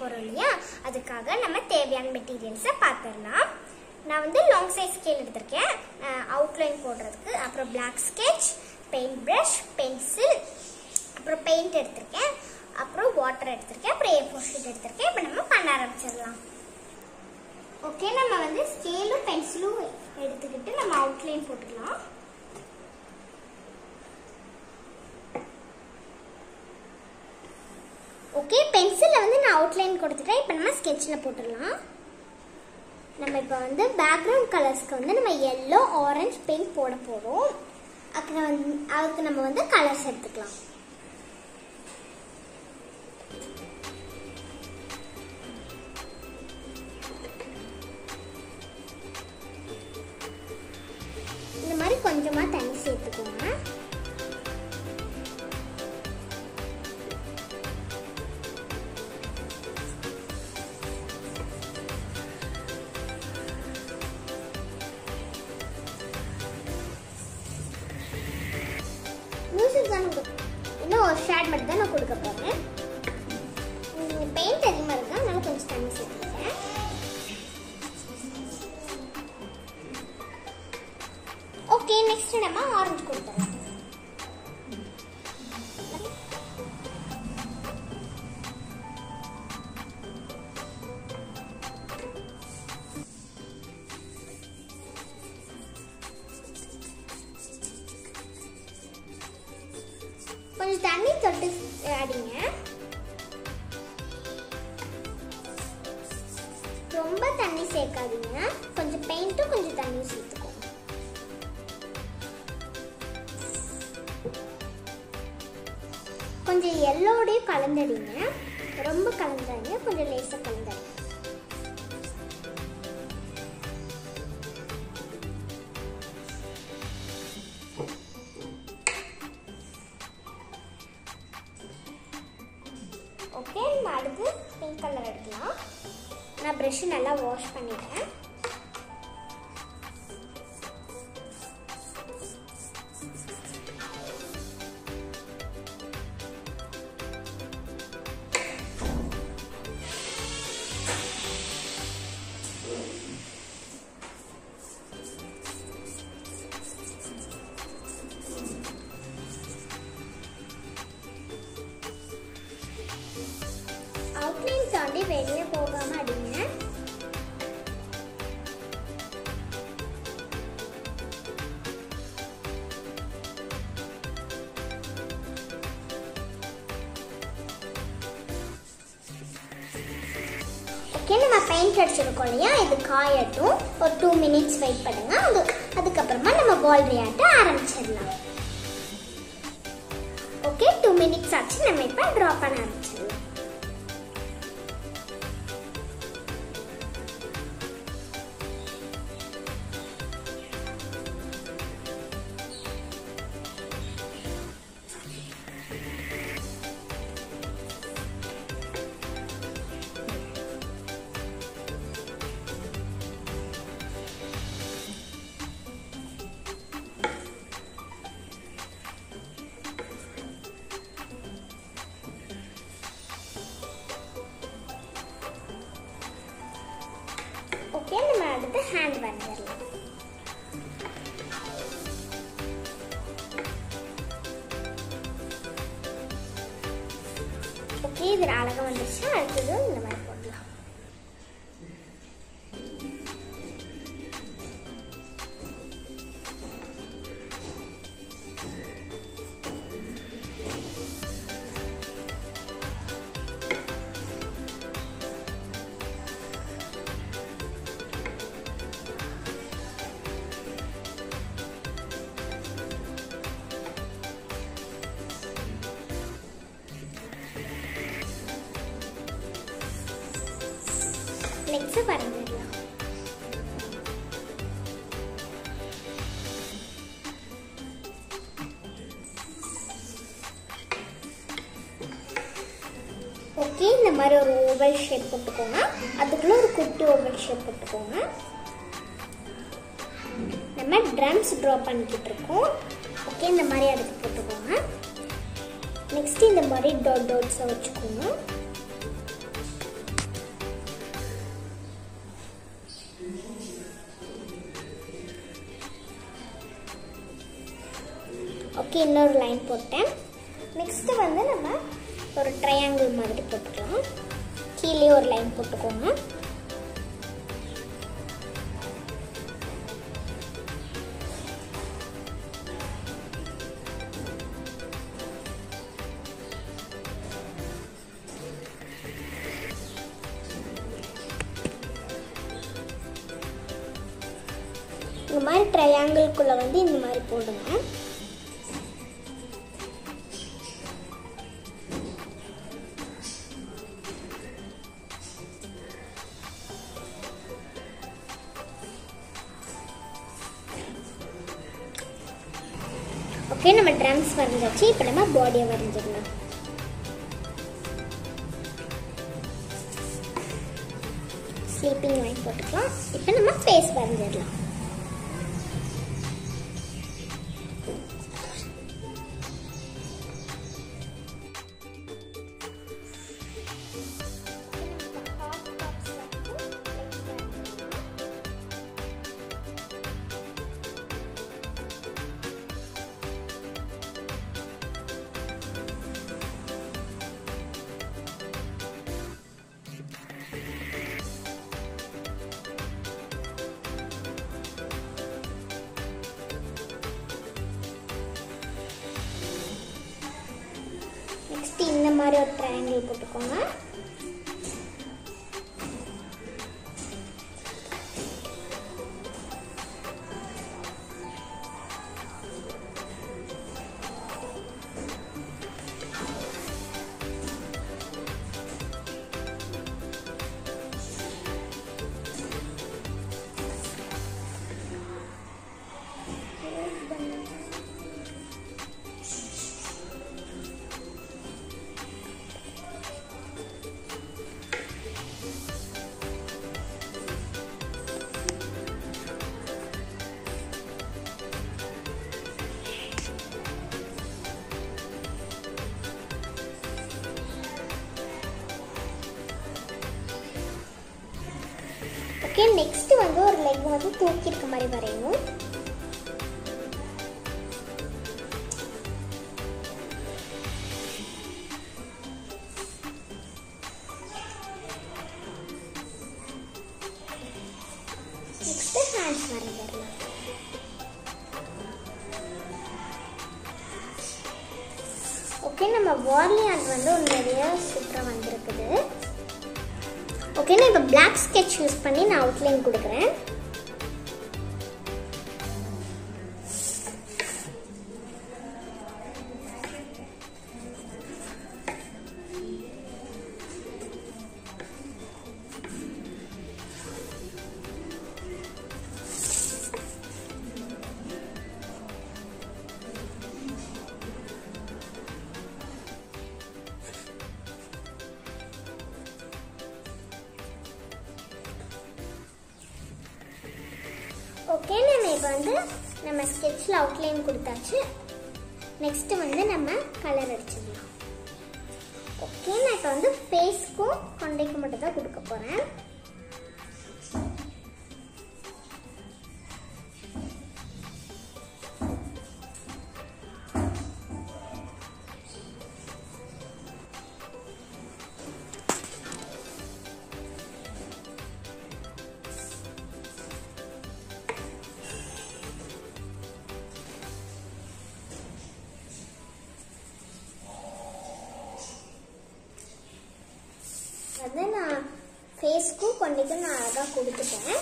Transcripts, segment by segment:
போகிறோம் இல்லையா அதுக்காக நம்ம தேவையான மெட்டீரியல்ஸை பார்த்துடலாம் நான் வந்து லாங் சைஸ் ஸ்கேல் எடுத்திருக்கேன் அவுட்லைன் போடுறதுக்கு அப்புறம் black sketch paint brush pencil அப்புறம் பெயிண்ட் எடுத்திருக்கேன் அப்புறம் வாட்டர் எடுத்திருக்கேன் அப்புறம் ஏ ஃபோர் ஷீட் எடுத்திருக்கேன் இப்போ நம்ம பண்ண ஆரம்பிச்சிடலாம் ஓகே நம்ம வந்து ஸ்கேலும் பென்சிலும் எடுத்துக்கிட்டு நம்ம அவுட்லைன் போட்டுக்கலாம் ஓகே பென்சிலில் வந்து நான் அவுட்லைன் கொடுத்துட்டேன் இப்போ நம்ம ஸ்கெட்சில் போட்டுடலாம் நம்ம இப்போ வந்து பேக்ரவுண்ட் கலர்ஸ்க்கு வந்து நம்ம எல்லோ ஆரஞ்சு பெயிண்ட் போட போகிறோம் அதுக்கு வந்து அதுக்கு நம்ம வந்து கலர்ஸ் எடுத்துக்கலாம் இந்த மாதிரி கொஞ்சமாக தண்ணி சேர்த்துக்கோங்க மியூசிக் தான் கொடுக்க இன்னும் ஒரு ஷேட் மட்டும் தான் நான் கொடுக்க போகிறேன் பெயிண்ட் அதிகமாக இருக்கு அதனால கொஞ்சம் தண்ணி சேர்த்துக்கிறேன் ஓகே நெக்ஸ்ட் நம்ம ஆரஞ்சு கொடுத்துடலாம் கொஞ்சம் தண்ணி தொட்டு அடிங்க ரொம்ப தண்ணி சேர்க்காதீங்க கொஞ்சம் பெயிண்ட்டும் கொஞ்சம் தண்ணி சேர்த்துக்கோங்க கொஞ்சம் எல்லோடையும் கலந்தடிங்க ரொம்ப கலந்தாங்க கொஞ்சம் லேசாக கலந்தாங்க ஓகே நம்ம அடுத்து பிங்க் கலர் எடுக்கலாம் நான் ப்ரெஷ் நல்லா வாஷ் பண்ணிட்டேன் அவுட்லைன் தாண்டி வெளியே போகாம அடிங்க ஓகே நம்ம பெயிண்ட் அடிச்சிருக்கோம் இல்லையா இது காயட்டும் ஒரு டூ மினிட்ஸ் வெயிட் பண்ணுங்க அது அதுக்கப்புறமா நம்ம பால் விளையாட்ட ஆரம்பிச்சிடலாம் ஓகே டூ மினிட்ஸ் ஆச்சு நம்ம இப்போ ட்ரா பண்ண ஆரம்பிச்சிடலாம் ஓகே நம்ம அடுத்து ஹேண்ட் வரைஞ்சிடலாம் ஓகே இது அழகாக வந்துருச்சு அடுத்தது இந்த மாதிரி போடலாம் லெக்ஸை வரைஞ்சிடலாம் ஓகே இந்த மாதிரி ஒரு ஓவல் ஷேப் போட்டுக்கோங்க அதுக்குள்ள ஒரு குட்டி ஓவல் ஷேப் போட்டுக்கோங்க நம்ம ட்ரம்ஸ் ட்ரா பண்ணிக்கிட்டு இருக்கோம் ஓகே இந்த மாதிரி எடுத்து போட்டுக்கோங்க நெக்ஸ்ட் இந்த மாதிரி டாட் டாட்ஸை வச்சுக்கோங்க ஓகே இன்னொரு லைன் போட்டேன் நெக்ஸ்ட்டு வந்து நம்ம ஒரு ட்ரையாங்கிள் மாதிரி போட்டுக்கலாம் கீழே ஒரு லைன் போட்டுக்கோங்க இந்த மாதிரி ட்ரையாங்கிள்குள்ளே வந்து இந்த மாதிரி போடுங்க ஓகே நம்ம ட்ரம்ஸ் வரைஞ்சாச்சு இப்போ நம்ம பாடியை வரைஞ்சிடலாம் ஸ்லீப்பிங் லைன் போட்டுக்கலாம் இப்போ நம்ம ஃபேஸ் வரைஞ்சிடலாம் நெக்ஸ்ட் இந்த மாதிரி ஒரு ட்ரையாங்கிள் போட்டுக்கோங்க ஓகே நெக்ஸ்ட் வந்து ஒரு லெக் வந்து தூக்கி இருக்க மாதிரி வரையணும் நெக்ஸ்ட் ஹேண்ட்ஸ் வரைஞ்சிடலாம் ஓகே நம்ம வார்லி ஆர்ட் வந்து ஒரு நிறைய சூப்பராக வந்திருக்குது ஓகே நான் இப்போ பிளாக் ஸ்கெட்ச் யூஸ் பண்ணி நான் அவுட்லைன் கொடுக்குறேன் ஓகே நம்ம இப்போ வந்து நம்ம ஸ்கெட்சில் அவுட்லைன் கொடுத்தாச்சு நெக்ஸ்ட்டு வந்து நம்ம கலர் அடிச்சிடலாம் ஓகே நான் இப்போ வந்து ஃபேஸ்க்கும் கொண்டைக்கும் மட்டும் தான் கொடுக்க போகிறேன் வந்து நான் ஃபேஸ்க்கும் கொண்டைக்கும் நான் அழகாக கொடுத்துட்டேன்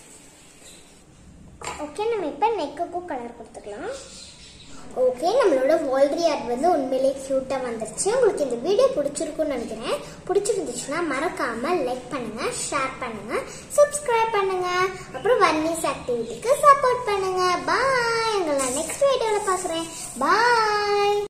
ஓகே நம்ம இப்போ நெக்குக்கும் கலர் கொடுத்துக்கலாம் ஓகே நம்மளோட வால்ரி ஆர்ட் வந்து உண்மையிலேயே க்யூட்டாக வந்துருச்சு உங்களுக்கு இந்த வீடியோ பிடிச்சிருக்கும்னு நினைக்கிறேன் பிடிச்சிருந்துச்சுன்னா மறக்காம லைக் பண்ணுங்க ஷேர் பண்ணுங்க சப்ஸ்கிரைப் பண்ணுங்க அப்புறம் வர்னிஸ் ஆக்டிவிட்டிக்கு சப்போர்ட் பண்ணுங்க பாய் உங்களை நெக்ஸ்ட் வீடியோவில் பார்க்குறேன் பாய்